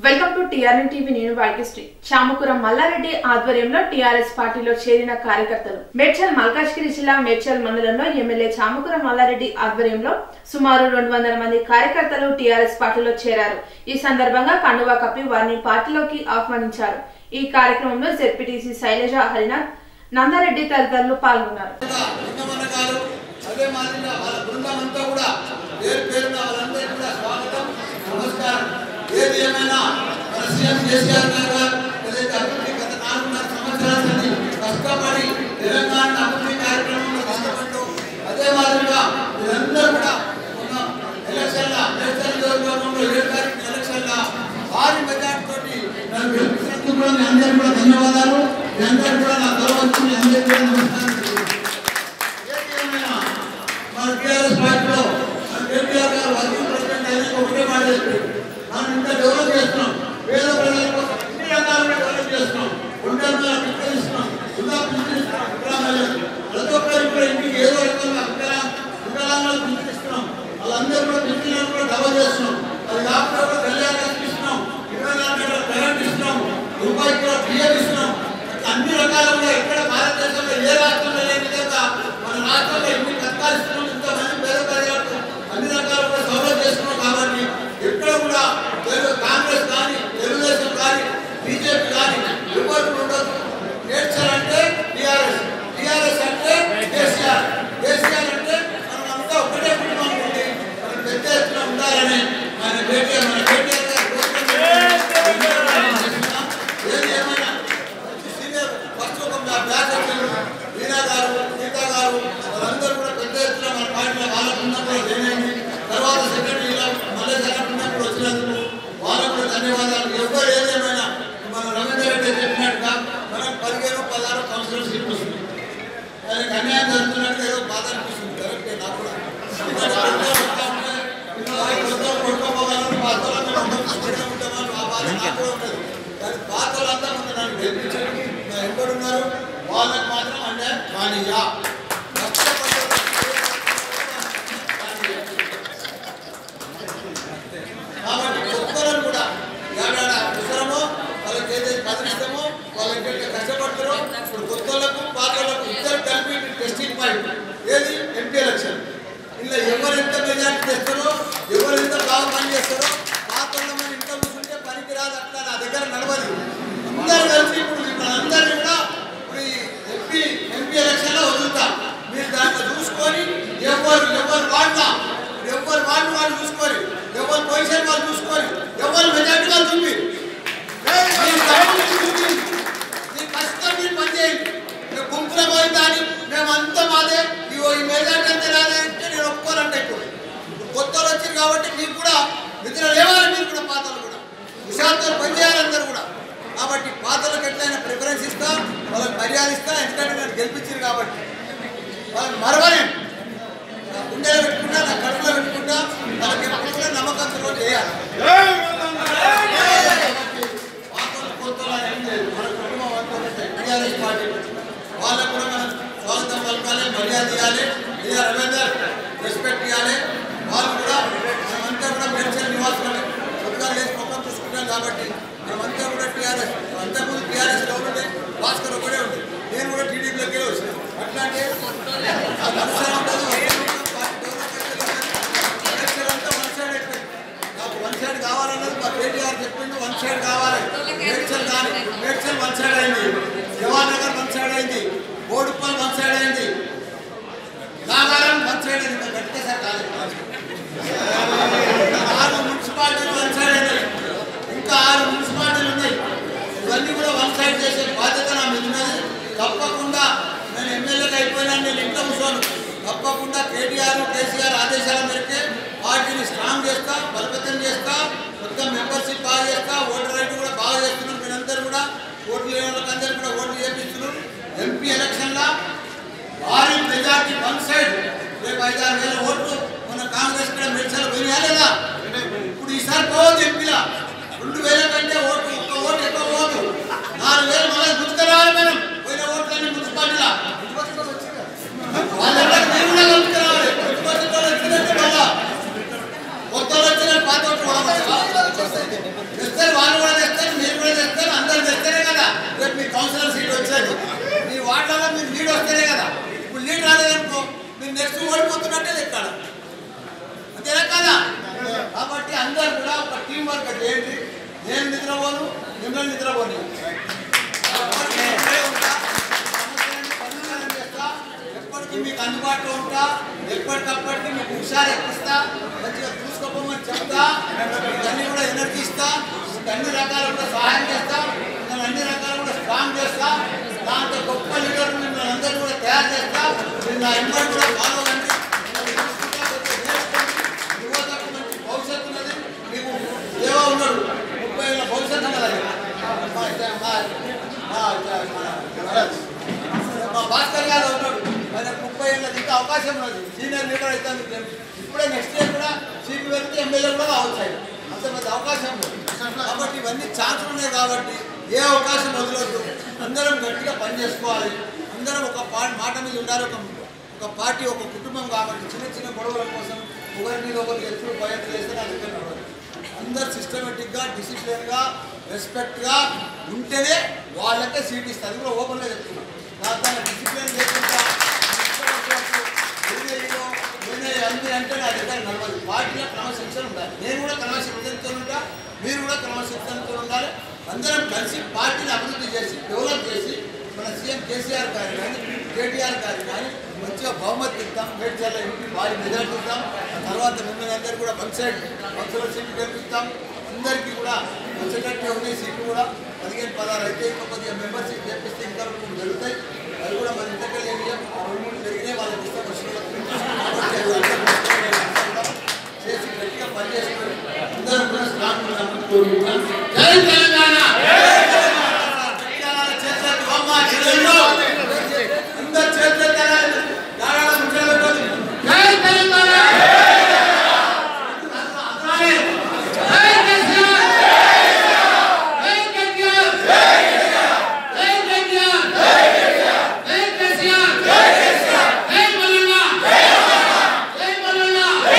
Welcome to TRN TV నేను వాయికిశ్రీ చామకురం మల్లారెడ్డి ఆధ్వర్యంలో TRS పార్టీలో చేరిన కార్యకర్తలు మేడ్చల్ మల్కాజ్గిరి జిల్లా మేడ్చల్ మండలంలో ఎమ్మెల్యే చామకురం మల్లారెడ్డి ఆధ్వర్యంలో సుమారు రెండు వందల మంది కార్యకర్తలు టీఆర్ఎస్ పార్టీలో చేరారు ఈ సందర్భంగా కండువా కప్పి వారిని పార్టీలోకి ఆహ్వానించారు ఈ కార్యక్రమంలో జెడ్పీటీసీ శైలజ హరినాథ్ నందారెడ్డి తదితరులు పాల్గొన్నారు లింగమన్న గారు అదే మాదిరిగా వాళ్ళ బృందం అంతా కూడా పేరు పేరున వాళ్ళందరికీ కూడా స్వాగతం నమస్కారం ఏది ఏమైనా మన సీఎం కేసీఆర్ గారు గారు ఏదైతే అభివృద్ధి గత నాలుగున్నర సంవత్సరాల నుండి కష్టపడి తెలంగాణ అభివృద్ధి కార్యక్రమంలో కష్టపడ్డు అదే మాదిరిగా మీరందరూ కూడా ఉన్న ఎలక్షన్ల మేడ్చల్ నియోజకవర్గంలో ఏడు తారీఖు ఎలక్షన్ల భారీ మెజార్టీ తోటి నన్ను గెలిపించినందుకు కూడా మీ అందరికీ కూడా ధన్యవాదాలు మీ అందరికీ కూడా నా తర్వాత మీ అందరికీ కూడా నమస్కారం ఏది ఏమైనా మన టీఆర్ఎస్ పార్టీలో మన కేటీఆర్ గారు వర్కింగ్ ప్రెసిడెంట్ అయినా ఒకటే మాట చెప్పారు మనం ఇంత డెవలప్ చేస్తున్నాం పేద ప్రజల కోసం అన్ని రకాలుగా డెవలప్ చేస్తున్నాం ఒంటరి మీద పిక్కలు ఇస్తున్నాం వృధా పింఛన్ ఇస్తున్నాం వికలాంగులకు. ప్రతి ఒక్కరికి కూడా ఇంటికి ఏదో రకంగా వికలా వికలాంగులకు పింఛన్ ఇస్తున్నాం వాళ్ళందరూ కూడా పింఛన్లను కూడా డబల్ చేస్తున్నాం అది కాకుండా కూడా కళ్యాణ లక్ష్మి ఇస్తున్నాం ఇరవై నాలుగు గంటల కరెంట్ ఇస్తున్నాం రూపాయికి కూడా బియ్యం ఇస్తున్నాం అట్లా అన్ని రకాలుగా ఎక్కడ భారతదేశంలో ఏ రాష్ట్రంలో లేని విధంగా మన రాష్ట్రంలో ఎన్ని పథకాలు ఇస్తున్నాం ఇంతమంది పేద ప్రజలకు అన్ని రకాలుగా సౌలభ్యం చేస్తున్నాం కాబట్టి ఎక్కడ కూడా తెలుగు కాంగ్రెస్ కానీ తెలుగుదేశం కానీ బీజేపీ కానీ ఎవరు ఉండదు నేర్చాలంటే టీఆర్ఎస్ టీఆర్ఎస్ అంటే కేసీఆర్ కేసీఆర్ అంటే మనం అంతా ఒకటే కుటుంబం ఉండి మనం పెద్ద ఎత్తున ఉండాలని మన కేటీఆర్ మన కేటీఆర్ గారు కోరుకుంటున్నాం. ఏది ఏమైనా మంచి సీనియర్ ఫస్ట్ ఒక మా బ్యాచ్ వచ్చారు మీనా గారు గీతా గారు వాళ్ళందరూ కూడా పెద్ద ఎత్తున మన పార్టీలో వాళ్ళకు ఉన్నప్పుడు జాయిన్ అయింది తర్వాత సెక్రటరీలో మళ్ళీ సెక్రటరీ ఉన్నప్పుడు వచ్చినందుకు వాళ్ళకు కూడా ధన్యవాదాలు ఎవరు ఏదేమైనా మన రవీంద్ర రెడ్డి చెప్పినట్టుగా మనకు పదిహేను పదహారు సంవత్సరాలు సీట్లు వస్తుంది ఆయనకు అన్యాయం జరుగుతున్నట్టు ఏదో బాధ అనిపిస్తుంది కరెక్టే నాకు కూడా ఎందుకంటే కొత్తలు వస్తా ఉంటే, ఇలా కొత్తలు కొట్టుకోపోవాలని పాతోళ్ళంతా ఉండదు, ఇక్కడే ఉంటామని ఆ బాధ నాకు కూడా ఉండదు. కానీ పాతోళ్ళంతా ముందు నన్ను గెలిపించండి నా ఎక్కడున్నారు వాళ్ళకి మాత్రం అన్యాయం కానీయా కష్టపడ్డ కాబట్టి కొత్తలను కూడా ఏడాడ అవసరమో వాళ్ళకి ఏదైతే కదిలిస్తామో వాళ్ళకి ఎంత కష్టపడతారో ఇప్పుడు కొత్తలకు పాతలకు ఇద్దరు కలిపి టెస్టింగ్ పాయింట్ ఏది ఎంపీ ఎలక్షన్ ఇలా ఎవరు ఎంత మెజార్టీ చేస్తారో ఎవరు ఎంత బాగా పని చేస్తారో పాత మన ఇంట్లో కూర్చుంటే పనికి రాదు అట్లా నా దగ్గర నడవదు అందరూ కలిసి ఇప్పుడు ఇప్పుడు అందరినీ కూడా ఇప్పుడు ఈ ఎంపీ ఎంపీ ఎలక్షన్లో వదులుతా మీరు దాంట్లో చూసుకొని ఎవరు ఎవరు వాడినా ఎవరు వాళ్ళు వాళ్ళు చూసుకోరు ఎవరు పొజిషన్ వాళ్ళు చూసుకోరు ఎవరు మెజార్టీ వాళ్ళు చూపి మీ తప్పులు చూపి, మీ కష్టం మీరు పనిచేయండి మేము గుంపులో పోయిందా అని మేము అంతా మాదే ఇగో ఈ మెజార్టీ అంతే రాదే అంటే నేను ఒప్పుకోనంటే ఇప్పుడు కొత్త వాళ్ళు వచ్చారు కాబట్టి మీకు కూడా నిద్ర లేవాలి మీరు కూడా పాతలు కూడా హుషారుతో పనిచేయాలి అందరూ కూడా కాబట్టి పాతలకు ఎట్లయినా ప్రిఫరెన్స్ ఇస్తా వాళ్ళకి మర్యాద ఇస్తా ఎందుకంటే నేను గెలిపించారు కాబట్టి వాళ్ళని మరవలేను నా గుండెలో పెట్టుకుంటా నా కడుపులో పెట్టుకుంటా వాళ్ళకి ఎప్పుడు కూడా నమ్మకంతో చేయాలి పాతలు కొత్తలు అని ఏం లేదు. మన కుటుంబం అంతా ఒకటే. టీఆర్ఎస్ పార్టీ వాళ్ళకు కూడా మనం స్వాగతం పలకాలి మర్యాద ఇవ్వాలి ఇదే రవీందర్ రెస్పెక్ట్ ఇవ్వాలి వాళ్ళు కూడా మనమంతా కూడా మెడిసిన్ నివాసులమే కొత్తగా లేచి మొక్కలు చూసుకుంటాం కాబట్టి మనమంతా కూడా టీఆర్ఎస్ అంతకుముందు టీఆర్ఎస్ లో ఉండే భాస్కర్ ఒకటే ఉంది నేను కూడా టీడీపీలోకి వచ్చిన అట్లాంటి అది అవసరం ఉండదు పార్టీ డెవలప్మెంట్ ఎలక్షన్ అంతా వన్ సైడ్ అయిపోయింది నాకు వన్ సైడ్ కావాలన్నది మా కేటీఆర్ చెప్పిండు వన్ సైడ్ కావాలి మేడ్చల్ కానీ మేడ్చల్ వన్ సైడ్ అయింది జవహర్ నగర్ వన్ సైడ్ అయింది బోడుప్పల్ వన్ సైడ్ అయింది నాగారం వన్ సైడ్ అయింది మరి గట్టిగా సార్ కాలేదు ఆరు మున్సిపాలిటీలు వన్ సైడ్ అయినాయి ఇంకా ఆరు మున్సిపాలిటీలు ఉన్నాయి ఇవన్నీ కూడా వన్ సైడ్ చేసే బాధ్యత నా మీద ఉన్నది తప్పకుండా నేను ఎమ్మెల్యేగా అయిపోయినా నేను ఇంట్లో కూర్చోను తప్పకుండా కేటీఆర్ కేసీఆర్ ఆదేశాల మేరకే పార్టీని స్ట్రాంగ్ చేస్తా బలపతం చేస్తా మొత్తం మెంబర్షిప్ బాగా చేస్తా ఓటర్ రైట్ కూడా బాగా చేస్తున్నాం మీరందరూ కూడా ఓట్లు లేని వాళ్ళకందరూ కూడా ఓట్లు చేపిస్తున్నారు ఎంపీ ఎలక్షన్లో భారీ మెజార్టీ వన్ సైడ్ రేపు ఐదారు వేల ఓట్లు మన కాంగ్రెస్ కూడా మెడిసల్ పోయినా లేదా ఇప్పుడు ఈసారి పోవద్దు ఎంపీలా రెండు వేల కంటే ఓటు ఒక్క ఓటు ఎక్కువ పోదు నాలుగు వేలు మళ్ళీ గుర్తుకురావాలి మనం పోయిన ఓట్లన్నీ మున్సిపాలిటీలా వాళ్ళందరూ మీరు కూడా గుర్తుకురావాలి మున్సిపాలిటీ వాళ్ళు వచ్చినట్టే మళ్ళా కొత్త వాళ్ళు వచ్చిన పాత ఓట్లు కూడా వస్తాయి. వస్తారు వాళ్ళు నెక్స్ట్ ఓడిపోతున్నట్టే లెక్కాడ అంతేనా కదా కాబట్టి అందరు కూడా ఒక టీం వర్క్ చేయండి నేను నిద్రపోను మిమ్మల్ని నిద్రపోను ఎప్పటికీ ఇక్కడే ఉంటా. సమస్యలను పరిష్కారం చేస్తా. ఎప్పటికీ మీకు అందుబాటులో ఉంటా ఎప్పటికప్పటికి మీకు హుషారు ఎక్కిస్తా మంచిగా చూసుకోపోమని చెప్తా మీకు అన్ని కూడా ఎనర్జీ ఇస్తా మీకు అన్ని రకాలు కూడా సహాయం చేస్తా మిమ్మల్ని అన్ని రకాలు కూడా స్ట్రాంగ్ చేస్తా దాంతో గొప్ప లీడర్ మిమ్మల్ని అందరూ కూడా తయారు చేస్తా మీరు నా ఎంబడి కూడా ఫాలో కండి యువతకు మంచి భవిష్యత్తు ఉన్నది మీకు దేవా ఉన్నాడు ముప్పై ఏళ్ళ భవిష్యత్తు ఉన్నది మా మా మా మన- మా భాస్కర్ గారు ఉన్నాడు ఆయన ముప్పై ఏళ్ళ ఇంకా అవకాశం ఉన్నది సీనియర్ లీడర్ అయితే మీకు ఇప్పుడే నెక్స్ట్ ఇయర్ కూడా సీపీ వెళ్తే ఎమ్మెల్యే కూడా కావచ్చు ఆయన అంత పెద్ద అవకాశం ఉంది కాబట్టి ఇవన్నీ ఛాన్సులు ఉన్నాయి కాబట్టి ఏ అవకాశం వదలొద్దు అందరం గట్టిగా పని చేసుకోవాలి అందరం ఒక పా మాట మీద ఉండాలి ఒక ఒక పార్టీ ఒక కుటుంబం కాబట్టి చిన్న చిన్న గొడవల కోసం ఒకరి మీద ఒకరికి ఎత్తులు బయటలు వేస్తే నాకు ఇక్కడ నడవదు. అందరు సిస్టమేటిక్గా డిసిప్లిన్గా రెస్పెక్ట్గా ఉంటేనే వాళ్ళకే సీట్ ఇస్తారు అది కూడా ఓపెన్గా చెప్తున్నాను దాని డిసిప్లిన్ లేకుండా ఏదేదో నేనే అంది అంటే నా దగ్గర నడవదు పార్టీలో క్రమశిక్షణ ఉండాలి నేను కూడా క్రమశిక్షణతో ఉంటా మీరు కూడా క్రమశిక్షణతో ఉండాలి అందరం కలిసి పార్టీని అభివృద్ధి చేసి డెవలప్ చేసి మన సీఎం కేసీఆర్ గారు కానీ కేటీఆర్ గారు కానీ మంచిగా బహుమతి ఇద్దాం మేడ్చర్ల ఇంటి వారి మెజార్టీ ఇద్దాం ఆ తర్వాత మిమ్మల్ని అందరూ కూడా వన్ సైడ్ కౌన్సిలర్ సీట్లు గెలిపిస్తాం అందరికీ కూడా వచ్చేటట్టు ఉన్నాయి సీట్లు కూడా పదిహేను పదహారు అయితే ఇంకా కొద్దిగా మెంబర్షిప్ చేపిస్తే ఇంకా రెండు జరుగుతాయి అది కూడా మన ఇంతకల్ ఏం చేయం ఆ రెండు మూడు జరిగినాయి వాళ్ళకి ఇస్తాం వచ్చిన కాబట్టి అది అందరూ చేసి గట్టిగా పనిచేసుకొని అందరూ కూడా స్ట్రాంగ్ ఉండాలని జై తెలంగాణ తెలంగాణ చేతులకు అమ్మ చెల్లెళ్ళు అందరు చేతులు ఎత్తాలి. నారాయణ ముఖ్యాలు పెట్టండి. జై తెలంగాణ అసలే. జై కేసీఆర్. జై కేటీఆర్. జై కేటీఆర్. జై కేసీఆర్. జై మల్లన్న. జై Mallanna.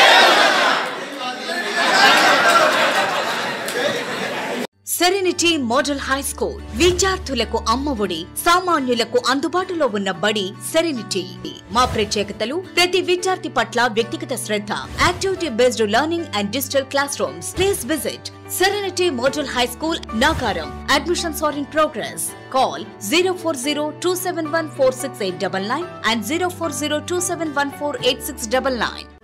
Serenity model high school విద్యార్థులకు అమ్మఒడి సామాన్యులకు అందుబాటులో ఉన్న బడి సెరెనిటీ మా ప్రత్యేకతలు ప్రతి విద్యార్థి పట్ల వ్యక్తిగత శ్రద్ధ activity based learning and digital classrooms please visit serenity model high school Nacharam admissions are in progress call zero four zero two seven one four six eight double nine and zero four zero two seven one four eight six double nine